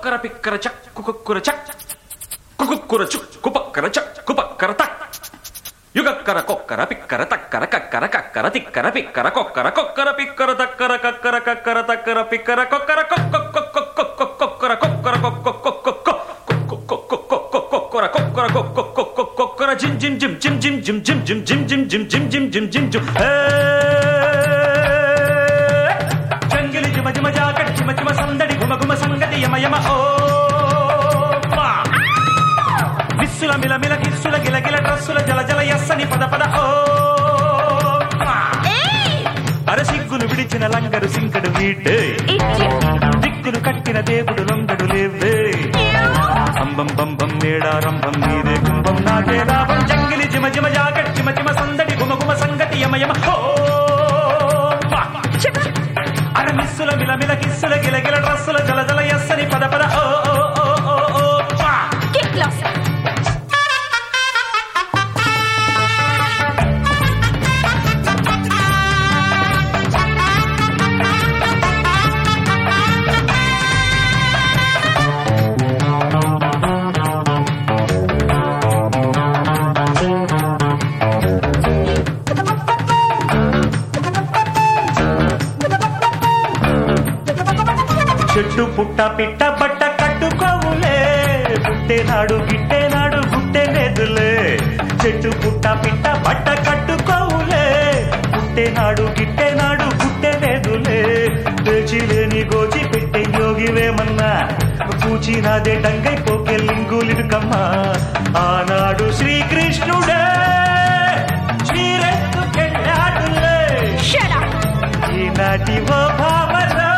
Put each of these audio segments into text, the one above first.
కుక్కర పిక్కర చక్ కుకుక్కుర చక్ కుకుక్కుర చుక్ కుపక్కర చక్ కుపక్కర తక్ యుగక్కర కొక్కర పిక్కర తక్కర కక్కర కక్కర తిక్కర పిక్కర కొక్కర కొక్కర పిక్కర తక్కర కక్కర కక్కర తక్కర పిక్కర కొక్కర కొక్కర కొక్కర కొక్కర కొక్కర కొక్కర జిమ్ జిమ్ జిమ్ జిమ్ జిమ్ జిమ్ జిమ్ జిమ్ జిమ్ జిమ్ జిమ్ జిమ్ జిమ్ జిమ్ జిమ్ జిమ్ జంగిలి జిమ జిమ జాకట్ జిమ జిమ సందడి గుమ గుమ సంగతి యమ యమ ఓ వా. విస్సుల మిల మిల కిస్సుల గిల గిల డ్రస్సుల జల జల ఎస్సని పద పద ఓ వా. అర సిగ్గులు విడిచిన లంగరు సింకడు వీటే దిక్కులు కట్టిన దేవుడు లొంగడు లేవే అంబం బంబం మేడారంభం నీదే కుంభం నాదే లాభం జంగిలి జిమ జిమ జాకట్ జిమ జిమ సందడి గుమ గుమ సంగతి యమ యమ ఓ వా. అర మిస్సుల మిల మిల కిస్సుల గిల గిల డ్రస్సుల జల జల ఎస్సని పద పద ఓ ఓ ఓ ఓ ఓ వా. Get lost. చెట్టు పుట్ట పిట్ట బట్ట కట్టుకోవులే పుట్టేనాడు గిట్టేనాడు గుట్టేలేదులే చెట్టు పుట్ట పిట్ట బట్ట కట్టుకోవులే పుట్టేనాడు గిట్టేనాడు గుట్టేలేదులే పేచి లేని గోచి పెట్టే యోగివేమన్నా పూచినాదే డంగై పోకే లింగులికమ్మా ఆనాడు శ్రీకృష్ణుడే శ్రీరెత్తుకెళ్ళాడులే Shut up. ఈనాటి ఓ భావలో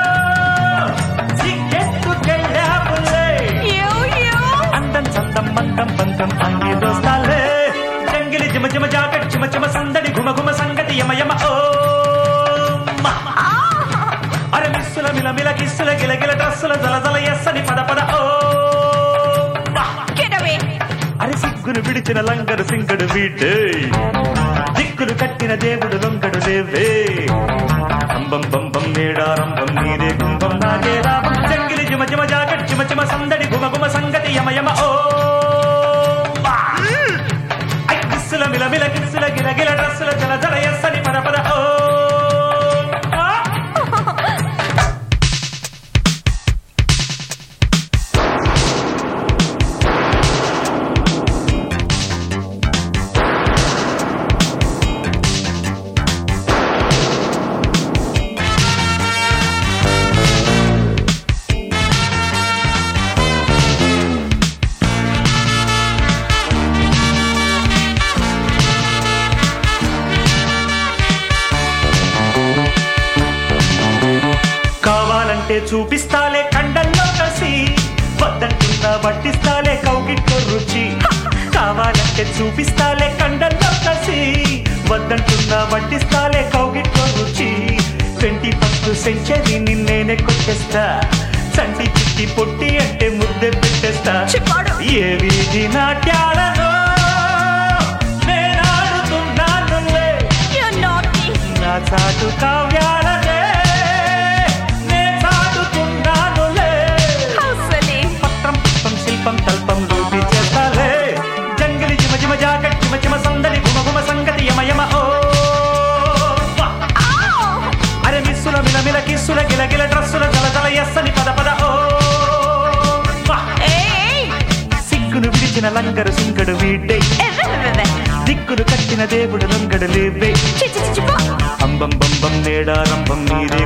సిగ్గెత్తుకెళ్ళావులే You, you. అందం చందం మందం బంధం అంగి దోస్తాలే జంగిలి జిమ జిమ జాకెట్ చిమ చిమ సందడి ఘుమ ఘుమ సంగతి యమ యమ ఓ మ. అరే మిస్సుల మిల మిల కిస్సుల గిల గిల డ్రస్సుల జల జల ఎస్సని పద పద ఓ మ. Get away. అరే సిగ్గును విడిచిన లంగరు సింగడు వీడే దిక్కులు కట్టిన దేవుడు లొంగడు లేవే అంబం బంబం మేడారంభం నీదే కుంభం నాగే రామం జంగిలి జిమ జిమ జాగట్ చిమ చిమ సందడి గుమ గుమ సంగతి యమ యమ ఓ వా. ఐ కిస్సుల మిల మిల కిస్సుల గిల గిల డ్రస్సుల జల జల ఎస్సని పద పద ఓ వా. కావాలంటే చూపిస్తాలే కండల్లో కసి వద్దంటున్నా వడ్డిస్తాలే కౌగిట్లో రుచి కావాలంటే చూపిస్తాలే కండల్లో కసి వద్దంటున్నా వడ్డిస్తాలే కౌగిట్లో రుచి ట్వంటీ ఫస్ట్ సెంచరీ నిన్నేనే కొట్టేస్తా చంటి చిట్టి పొట్టి అంటే ముద్దే పెట్టేస్తా చిప్పాడు. ఏ వీధి నాట్యాలలో నేనాడుతున్నానులే You naughty. నా చాటు కావ్యాలనే నే చాటుతున్నానులే How silly. పత్రం పుష్పం శిల్పం తల్పం రూపి చేస్తాలే జంగిలి జిమ జిమ జాకెట్ జిమ జిమ సందడి గుమ గుమ సంగతి యమ యమ ఓ వా. Ow. అరే మిస్సుల మిల మిల కిస్సుల గిల గిల డ్రస్సుల జల జల ఎస్సని పద పద ఓ వా. Hey. సిగ్గును విడిచిన లంగరు సింగడు వీడ్డై Everywhere. దిక్కులు కట్టిన దేవుడు లొంగడు లేవే Chi chi chi chi. అంబం బంబం నేడారంభం నీదే